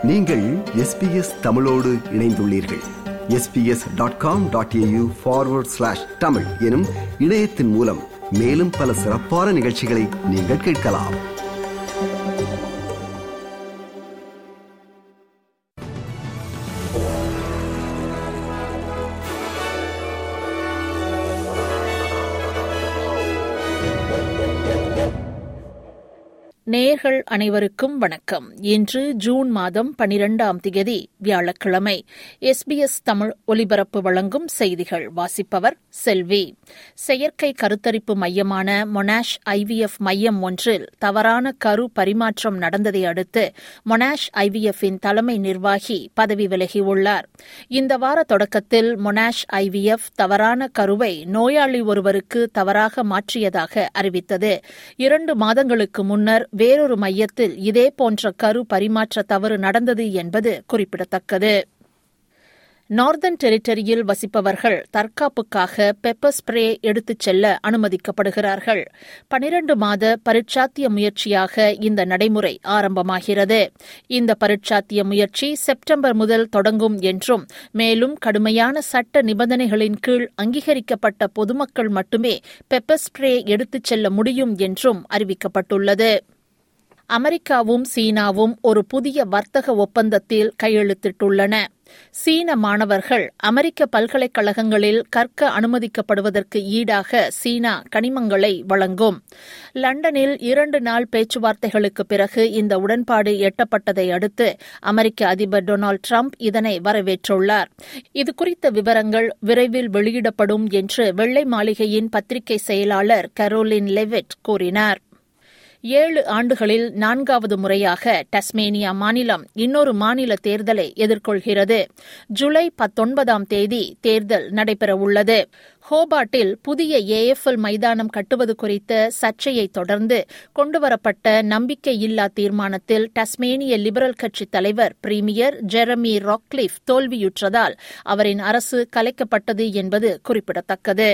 நீங்கள் எஸ்பிஎஸ் தமிழோடு இணைந்துள்ளீர்கள் SBS dot com dot AU forward slash Tamil எனும் இணையத்தின் மூலம் மேலும் பல சிறப்பான நிகழ்ச்சிகளை நீங்கள் கேட்கலாம் நேயர்கள் அனைவருக்கும் வணக்கம் இன்று ஜூன் மாதம் பனிரெண்டாம் தேதி வியாழக்கிழமை எஸ்பிஎஸ் தமிழ் ஒலிபரப்பு வழங்கும் செய்திகள் வாசிப்பவர் செல்வி செயற்கை கருத்தரிப்பு மையமான மொனாஷ் ஐவிஎஃப் மையம் ஒன்றில் தவறான கரு பரிமாற்றம் நடந்ததை அடுத்து மொனாஷ் ஐவிஎஃப்பின் தலைமை நிர்வாகி பதவி விலகியுள்ளார் இந்த வார தொடக்கத்தில் மொனாஷ் ஐவிஎஃப் தவறான கருவை நோயாளி ஒருவருக்கு தவறாக மாற்றியதாக அறிவித்தது இரண்டு மாதங்களுக்கு முன்னர் வேறொரு மையத்தில் இதே போன்ற கரு பரிமாற்ற தவறு நடந்தது என்பது குறிப்பிடத்தக்கது நார்தன் டெரிட்டரியில் வசிப்பவர்கள் தற்காப்புக்காக பெப்பர் ஸ்ப்ரே எடுத்துச் செல்ல அனுமதிக்கப்படுகிறார்கள் பனிரண்டு மாத பரீட்சாத்திய முயற்சியாக இந்த நடைமுறை ஆரம்பமாகிறது இந்த பரீட்சாத்திய முயற்சி செப்டம்பர் முதல் தொடங்கும் என்றும் மேலும் கடுமையான சட்ட நிபந்தனைகளின் கீழ் அங்கீகரிக்கப்பட்ட பொதுமக்கள் மட்டுமே பெப்பர் ஸ்ப்ரே எடுத்துச் செல்ல முடியும் என்றும் அறிவிக்கப்பட்டுள்ளது அமெரிக்காவும் சீனாவும் ஒரு புதிய வர்த்தக ஒப்பந்தத்தில் கையெழுத்திட்டுள்ளன சீன மாணவர்கள் அமெரிக்க பல்கலைக்கழகங்களில் கற்க அனுமதிக்கப்படுவதற்கு ஈடாக சீனா கனிமங்களை வழங்கும் லண்டனில் இரண்டு நாள் பேச்சுவார்த்தைகளுக்கு பிறகு இந்த உடன்பாடு எட்டப்பட்டதை அடுத்து அமெரிக்க அதிபர் டொனால்டு டிரம்ப் இதனை வரவேற்றுள்ளார் இதுகுறித்த விவரங்கள் விரைவில் வெளியிடப்படும் என்று வெள்ளை மாளிகையின் பத்திரிகை செயலாளர் கரோலின் லெவிட் கூறினார் ஏழு ஆண்டுகளில் நான்காவது முறையாக டஸ்மேனியா மாநிலம் இன்னொரு மாநில தேர்தலை எதிர்கொள்கிறது ஜூலை பத்தொன்பதாம் தேதி தேர்தல் நடைபெறவுள்ளது ஹோபாட்டில் புதிய ஏஎஃப்எல் மைதானம் கட்டுவது குறித்த சர்ச்சையை தொடர்ந்து கொண்டுவரப்பட்ட நம்பிக்கையில்லா தீர்மானத்தில் டஸ்மேனிய லிபரல் கட்சி தலைவர் பிரீமியர் ஜெரமி ராக்லிஃப் தோல்வியுற்றதால் அவரின் அரசு கலைக்கப்பட்டது என்பது குறிப்பிடத்தக்கது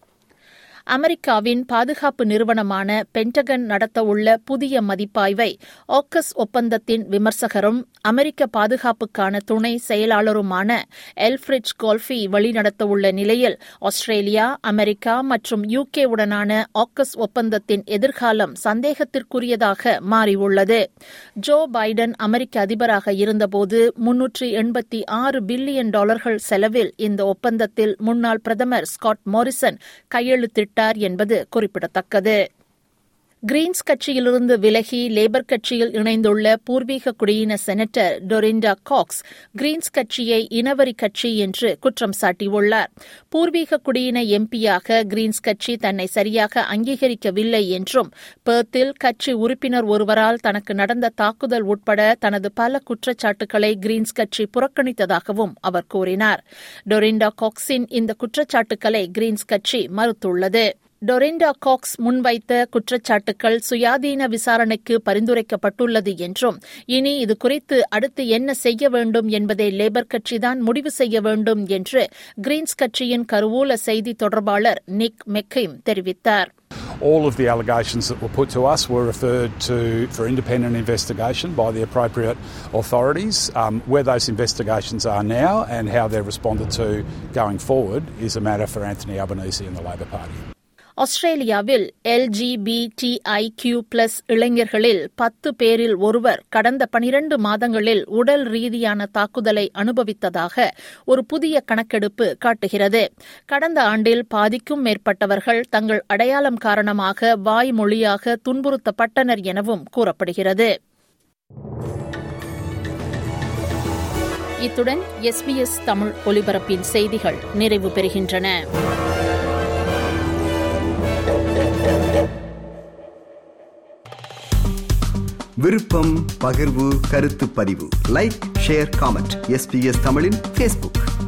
அமெரிக்காவின் பாதுகாப்பு நிறுவனமான பென்டகன் நடத்தவுள்ள புதிய மதிப்பாய்வை ஆக்கஸ் ஒப்பந்தத்தின் விமர்சகரும் அமெரிக்க பாதுகாப்புக்கான துணை செயலாளருமான எல்ஃபிரிட்ஜ் கோல்ஃபி வழிநடத்தவுள்ள நிலையில் ஆஸ்திரேலியா அமெரிக்கா மற்றும் யுகே உடனான ஆக்கஸ் ஒப்பந்தத்தின் எதிர்காலம் சந்தேகத்திற்குரியதாக மாறியுள்ளது ஜோ பைடன் அமெரிக்க அதிபராக இருந்தபோது முன்னூற்று எண்பத்தி ஆறு பில்லியன் டாலர்கள் செலவில் இந்த ஒப்பந்தத்தில் முன்னாள் பிரதமர் ஸ்காட் மோரிசன் கையெழுத்திட்டார் என்பது குறிப்பிடத்தக்கது கிரீன்ஸ் கட்சியிலிருந்து விலகி லேபர் கட்சியில் இணைந்துள்ள பூர்வீக குடியின செனட்டர் டொரிண்டா காக்ஸ் கிரீன்ஸ் கட்சியை இனவரி கட்சி என்று குற்றம் சாட்டியுள்ளார் பூர்வீக குடியின எம்பியாக கிரீன்ஸ் கட்சி தன்னை சரியாக அங்கீகரிக்கவில்லை என்றும் பேர்த்தில் கட்சி உறுப்பினர் ஒருவரால் தனக்கு நடந்த தாக்குதல் உட்பட தனது பல குற்றச்சாட்டுகளை கிரீன்ஸ் கட்சி புறக்கணித்ததாகவும் அவர் கூறினார் டொரிண்டா காக்ஸின் இந்த குற்றச்சாட்டுகளை கிரீன்ஸ் கட்சி மறுத்துள்ளது டொரிண்டா காக்ஸ் முன்வைத்த குற்றச்சாட்டுகள் சுயாதீன விசாரணைக்கு பரிந்துரைக்கப்பட்டுள்ளது என்றும் இனி இது குறித்து அடுத்து என்ன செய்ய வேண்டும் என்பதை லேபர் கட்சிதான் முடிவு செய்ய வேண்டும் என்று கிரீன்ஸ் கட்சியின் கருவூல செய்தி தொடர்பாளர் நிக் மெக்கைம் தெரிவித்தார் All of the allegations that were put to us were referred to for independent investigation by the appropriate authorities. Um, where those investigations are now and how they're responded to going forward is a matter for Anthony Albanese and the Labor Party. ஆஸ்திரேலியாவில் LGBTI Q plus இளைஞர்களில் பத்து பேரில் ஒருவர் கடந்த பனிரண்டு மாதங்களில் உடல் ரீதியான தாக்குதலை அனுபவித்ததாக ஒரு புதிய கணக்கெடுப்பு காட்டுகிறது கடந்த ஆண்டில் பாதிக்கும் மேற்பட்டவர்கள் தங்கள் அடையாளம் காரணமாக வாய்மொழியாக துன்புறுத்தப்பட்டனர் எனவும் கூறப்படுகிறது இத்துடன் எஸ்பிஎஸ் தமிழ் ஒலிபரப்பின் செய்திகள் நிறைவு பெறுகின்றன விருப்பம் பகிர்வு கருத்து பதிவு லைக் ஷேர் காமெண்ட் எஸ்பிஎஸ் தமிழின் ஃபேஸ்புக்